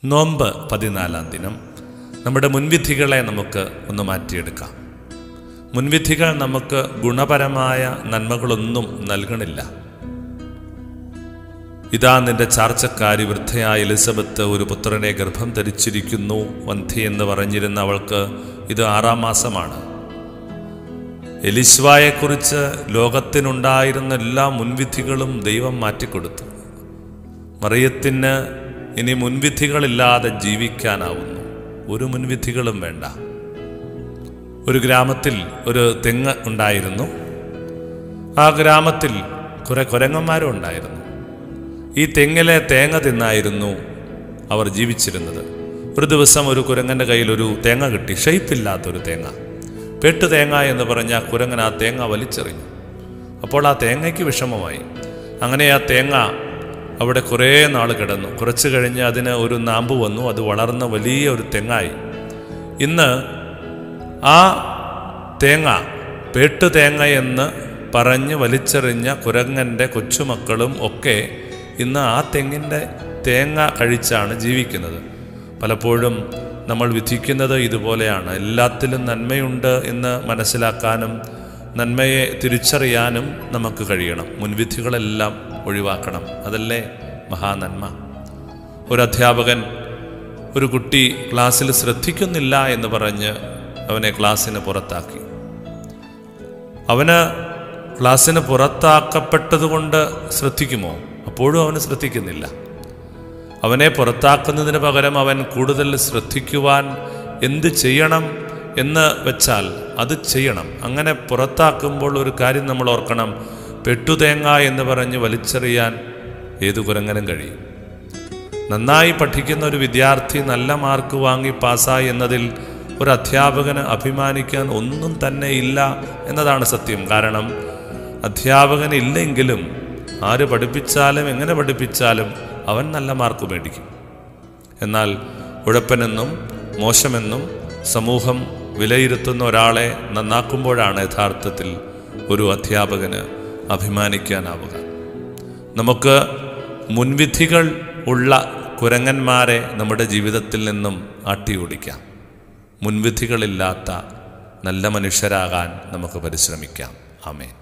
നോമ്പ് പതിനാലാം ദിനം നമ്മുടെ മുൻവിധികളെ നമുക്ക് ഒന്ന് മാറ്റിയെടുക്കാം മുൻവിധികൾ നമുക്ക് ഗുണപരമായ നന്മകളൊന്നും നൽകണില്ല ഇതാ നിന്റെ ചാർച്ചക്കാരി വൃദ്ധയായ എലിസബത്ത് ഒരു പുത്രനെ ഗർഭം ധരിച്ചിരിക്കുന്നു വന്ധ്യ എന്ന് പറഞ്ഞിരുന്ന അവൾക്ക് ഇത് ആറാം മാസമാണ് എലിശ്വായെക്കുറിച്ച് ലോകത്തിനുണ്ടായിരുന്ന എല്ലാ മുൻവിധികളും ദൈവം മാറ്റിക്കൊടുത്തു മറിയത്തിന് ഇനി മുൻവിധികളില്ലാതെ ജീവിക്കാനാവുന്നു ഒരു മുൻവിധികളും വേണ്ട ഒരു ഗ്രാമത്തിൽ ഒരു തെങ്ങ് ഉണ്ടായിരുന്നു ആ ഗ്രാമത്തിൽ കുറെ കുരങ്ങന്മാരും ഉണ്ടായിരുന്നു ഈ തെങ്ങിലെ തേങ്ങ തിന്നായിരുന്നു അവർ ജീവിച്ചിരുന്നത് ഒരു ദിവസം ഒരു കുരങ്ങൻ്റെ കയ്യിൽ ഒരു തേങ്ങ കിട്ടി ഷെയ്പ്പില്ലാത്തൊരു തേങ്ങ പെട്ടു തേങ്ങ എന്ന് പറഞ്ഞ ആ കുരങ്ങൻ ആ തേങ്ങ വലിച്ചെറിഞ്ഞു അപ്പോൾ ആ തേങ്ങയ്ക്ക് വിഷമമായി അങ്ങനെ ആ തേങ്ങ അവിടെ കുറേ നാൾ കിടന്നു കുറച്ച് കഴിഞ്ഞ് അതിന് ഒരു നാമ്പ് വന്നു അത് വളർന്ന് വലിയ ഒരു തെങ്ങായി ഇന്ന് ആ തേങ്ങ പേട്ടു തേങ്ങ എന്ന് പറഞ്ഞ് വലിച്ചെറിഞ്ഞ കുരങ്ങൻ്റെ കൊച്ചുമക്കളും ഒക്കെ ഇന്ന് ആ തെങ്ങിൻ്റെ തേങ്ങ കഴിച്ചാണ് ജീവിക്കുന്നത് പലപ്പോഴും നമ്മൾ വിധിക്കുന്നത് ഇതുപോലെയാണ് എല്ലാത്തിലും നന്മയുണ്ട് എന്ന് മനസ്സിലാക്കാനും നന്മയെ തിരിച്ചറിയാനും നമുക്ക് കഴിയണം മുൻവിധികളെല്ലാം ഒഴിവാക്കണം അതല്ലേ മഹാനന്മ ഒരു അധ്യാപകൻ ഒരു കുട്ടി ക്ലാസ്സിൽ ശ്രദ്ധിക്കുന്നില്ല എന്ന് പറഞ്ഞ് അവനെ ക്ലാസ്സിന് പുറത്താക്കി അവന് ക്ലാസ്സിന് പുറത്താക്കപ്പെട്ടതുകൊണ്ട് ശ്രദ്ധിക്കുമോ അപ്പോഴും അവന് ശ്രദ്ധിക്കുന്നില്ല അവനെ പുറത്താക്കുന്നതിന് പകരം അവൻ കൂടുതൽ ശ്രദ്ധിക്കുവാൻ എന്ത് ചെയ്യണം എന്ന് വെച്ചാൽ അത് ചെയ്യണം അങ്ങനെ പുറത്താക്കുമ്പോൾ ഒരു കാര്യം നമ്മൾ ഓർക്കണം പെട്ടുതേങ്ങ എന്ന് പറഞ്ഞ് വലിച്ചെറിയാൻ ഏതു കുരങ്ങനും കഴിയും നന്നായി പഠിക്കുന്ന ഒരു വിദ്യാർത്ഥി നല്ല മാർക്ക് വാങ്ങി പാസ്സായി എന്നതിൽ ഒരു അധ്യാപകന് അഭിമാനിക്കാൻ ഒന്നും തന്നെ ഇല്ല എന്നതാണ് സത്യം കാരണം അധ്യാപകൻ ഇല്ലെങ്കിലും ആര് പഠിപ്പിച്ചാലും എങ്ങനെ പഠിപ്പിച്ചാലും അവൻ നല്ല മാർക്ക് മേടിക്കും എന്നാൽ ഉഴപ്പനെന്നും മോശമെന്നും സമൂഹം വിലയിരുത്തുന്ന ഒരാളെ നന്നാക്കുമ്പോഴാണ് യഥാർത്ഥത്തിൽ ഒരു അധ്യാപകന് അഭിമാനിക്കാനാവുക നമുക്ക് മുൻവിധികൾ ഉള്ള കുരങ്ങന്മാരെ നമ്മുടെ ജീവിതത്തിൽ നിന്നും ആട്ടിയോടിക്കാം മുൻവിധികളില്ലാത്ത നല്ല മനുഷ്യരാകാൻ നമുക്ക് പരിശ്രമിക്കാം ആമേൻ